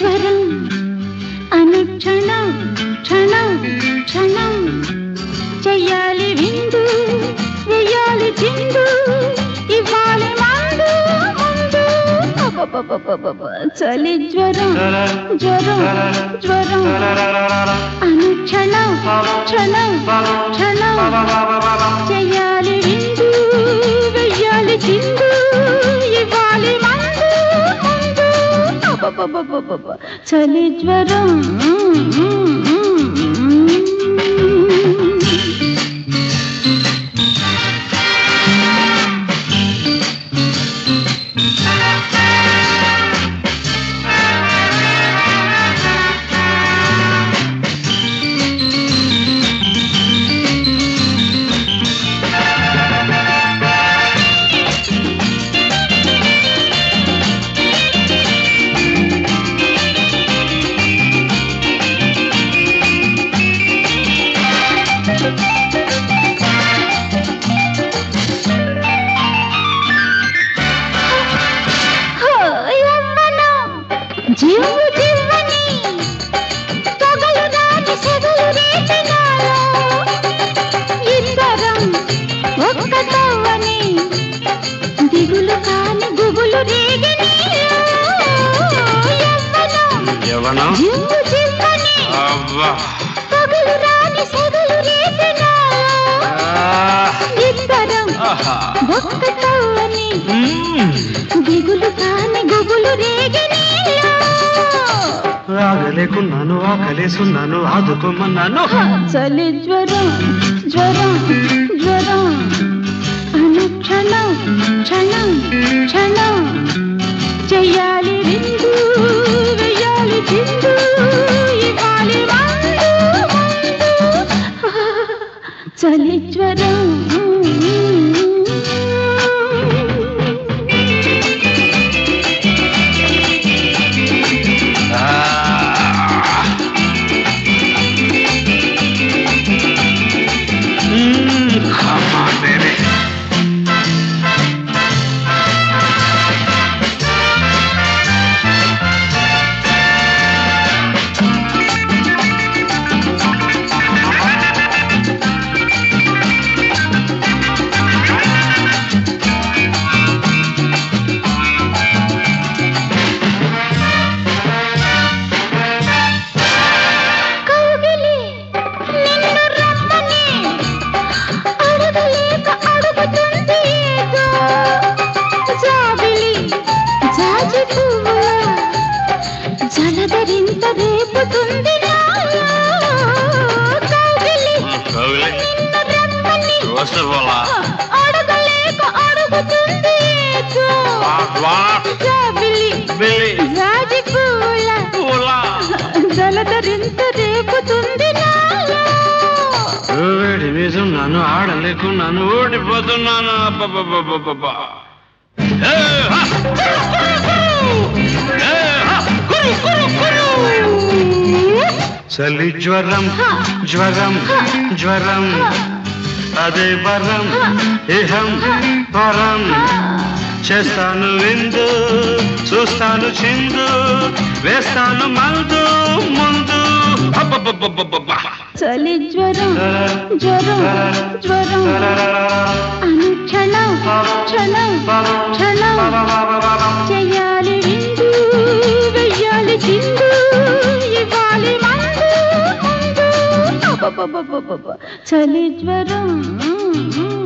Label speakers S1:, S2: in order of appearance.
S1: జ్వరం అనుక్షణం క్షణం క్షణం చెయ్యాలి విందు వెయ్యాలి చిందు ఇవ్వాలి మందు ముందు అబ్బబ్బబ్బబ్బబ్బ. చలి జ్వరం జ్వరం జ్వరం అనుక్షణం క్షణం క్షణం చెయ్యాలి విందు వెయ్యాలి చిందు ఇవ్వాలి మందు ముందు అబ్బబ్బబ్బబ్బబ్బ. చలి జ్వరం హో, యవ్వనం, జివ్వు జివ్వని, పొగలు రాజు సెగలు రేపినారు. ఇద్దరం ఒక్క తవ్వని, దిగులు కాని గుబులు రేగిని. యవ్వనం,
S2: యవనం
S1: జివ్వు జివ్వని,
S2: అబ్బా
S1: పొగలు రాని సెగలు రేపినారు.
S2: ఆ,
S1: ఇద్దరం
S2: ఆహా.
S1: ఒక్క తవ్వని,
S2: మ్మ్.
S1: దిగులు కాని గుబులు రేగినీలో
S2: ఆగలేకున్నాను ఆకలేసున్నాను ఆదుకోమన్నాను
S1: చలి జ్వరం జ్వరం జ్వరం అనుక్షణం క్షణం క్షణం చెయ్యాలి విందు వెయ్యాలి చిందు ఇవ్వాలి మందు మందు చలి జ్వరం
S2: ఆ. మ్మ్. Come on, baby.
S1: కౌగిలి నిన్ను రమ్మని అడగలేక అడుగుతుంది ఏదో జాబిలి జాజి పువ్వుల జలధరింత రేపుతుంది నాలో కౌగిలి
S2: కౌగిలి
S1: నిన్ను రమ్మని
S2: వస్తే పోలా
S1: అడగలేక అడుగుతుంది ఏదో
S2: వాట్
S1: జాబిలి
S2: బిల్లి
S1: జాజి పువ్వుల
S2: పోలా
S1: జలధరింత రేపుతుంది నాలో
S2: వేడి మీద ఉన్నాను ఆడలేకున్నాను ఓడిపోతున్నాను అబ్బబ్బబ్బబ్బబ్బ. ఏ, హా! ఏ, హా! కురు, కురు, కురు! చలి జ్వరం జ్వరం జ్వరం అదే వరం ఇహం వరం చేస్తాను విందు చూస్తాను చిందు వేస్తాను మందు ముందు అబ్బబ్బబ్బబ్బబ్బ.
S1: చలి జ్వరం జ్వరం జ్వరం అనుక్షణం క్షణం క్షణం చెయ్యాలి విందు వెయ్యాలి చిందు ఇవ్వాలి మందు మందు అబ్బబ్బబ్బబ్బబ్బ. చలి జ్వరం